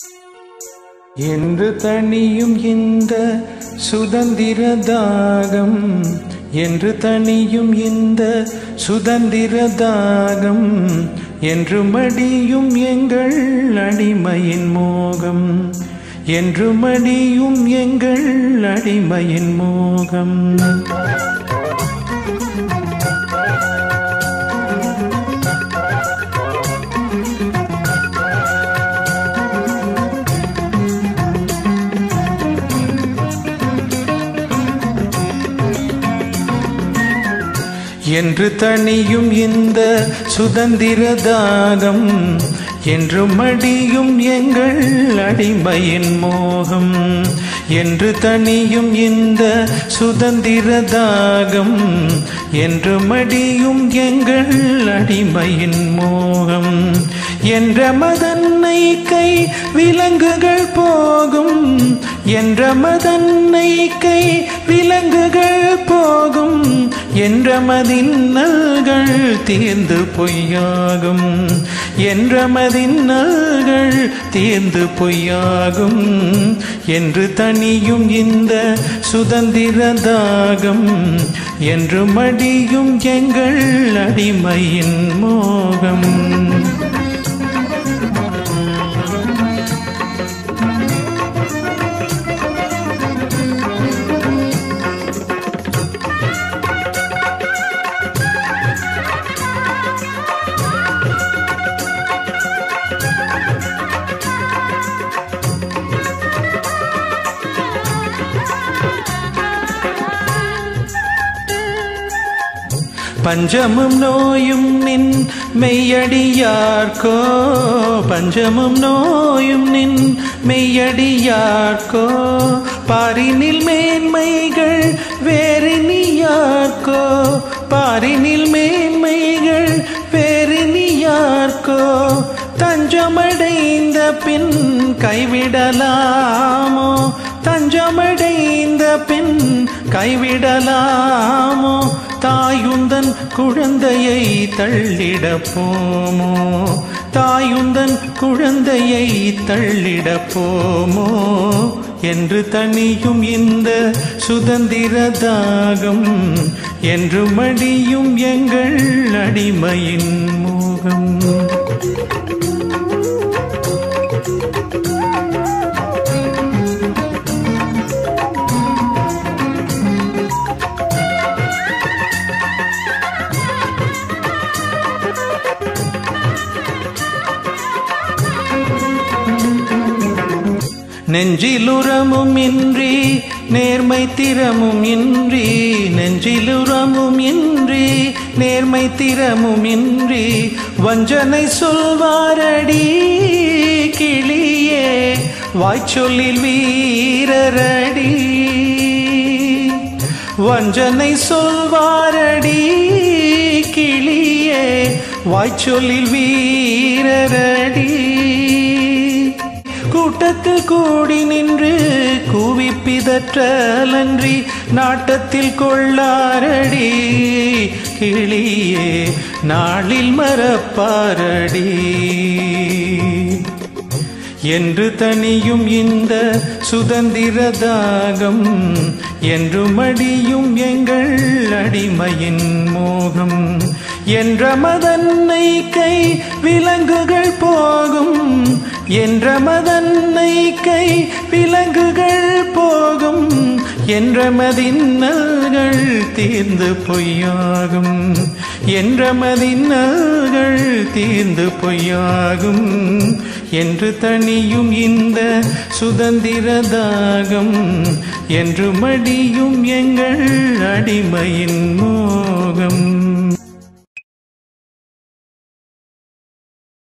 என்று தனியும் இந்த சுதந்திர தாகம் என்று தனியும் இந்த சுதந்திர தாகம் என்று மடியும் எங்கள் அடிமையின் மோகம் என்று மடியும் எங்கள் அடிமையின் மோகம் என்று தனியும் இந்த சுதந்திர தாகம் என்று மடியும் எங்கள் அடிமையின் மோகம் என்று தனியும் இந்த சுதந்திர தாகம் என்று மடியும் எங்கள் அடிமையின் மோகம் என்ற மதன்னை கை விலங்குகள் போகும் என்ற மதன்னை கை விலங்குகள் போகும் என்ற மதின்னல்கள் தீர்ந்து பொய்யாகும் என்ற மதின்னல்கள் தீர்ந்து பொய்யாகும் என்று தனியும் இந்த சுதந்திர தாகம் என்று மடியும் எங்கள் அடிமையின் மோகம் பஞ்சமும் நோயும் நின் மெய்யடியார்க்கோ பஞ்சமும் நோயும் நின் மெய்யடியார்க்கோ பாரினில் மேன்மைகள் வேறினியார்க்கோ பாரினில் மேன்மைகள் வேறினியார்க்கோ தஞ்சமடைந்த பின் கைவிடலாமோ தஞ்சமடைந்த பின் கைவிடலாமோ தாயுந்தன் குழந்தையை தள்ளிட போமோ தாயுந்தன் குழந்தையை தள்ளிட போமோ என்று தனியும் இந்த சுதந்திர தாகம் என்று மடியும் எங்கள் அடிமையின் மோகம் நெஞ்சிலுரமும் இன்றி நேர்மை திறமும் இன்றி நெஞ்சிலுரமும் இன்றி நேர்மை திறமும் இன்றி வஞ்சனை சொல்வாரடி கிளியே வாய்ச்சொல்லில் வீரரடி வஞ்சனை சொல்வாரடி கிளியே வாய்ச்சொல்லில் வீரரடி கூட்டத்தில் கூடி நின்று கூவி பிதற்றலன்றி நாட்டத்தில் கொள்ளாரடி கிளியே நாளில் மறப்பாரடி என்று தனியும் இந்த சுதந்திர தாகம் என்று மடியும் எங்கள் அடிமையின் மோகம் என்ற மதன்னை கை விலங்குகள் போகும் என்ற மதன்னை கை விலங்குகள் போகும் என்ற மதின்னல்கள் தீர்ந்து பொய்யாகும் என்ற மதின்னல்கள் தீர்ந்து பொய்யாகும் என்று தனியும் இந்த சுதந்திர தாகம் என்று மடியும் எங்கள் அடிமையின் மோகம்